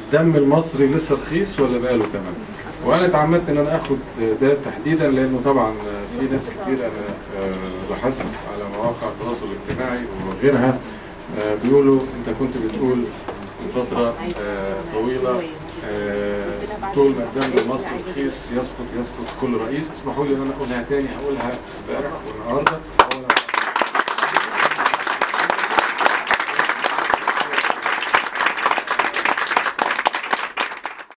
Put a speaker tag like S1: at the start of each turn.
S1: الدم المصري لسه رخيص ولا بقاله كمان وانا اتعمدت ان انا اخد ده تحديدا لانه طبعا في ناس كتير انا آه، بحثت على مواقع التواصل الاجتماعي وغيرها آه، بيقولوا انت كنت بتقول من فتره آه، طويله آه، طول ما الدم المصري رخيص يسقط يسقط كل رئيس اسمحوا لي ان انا اقولها تاني هقولها امبارح والنهارده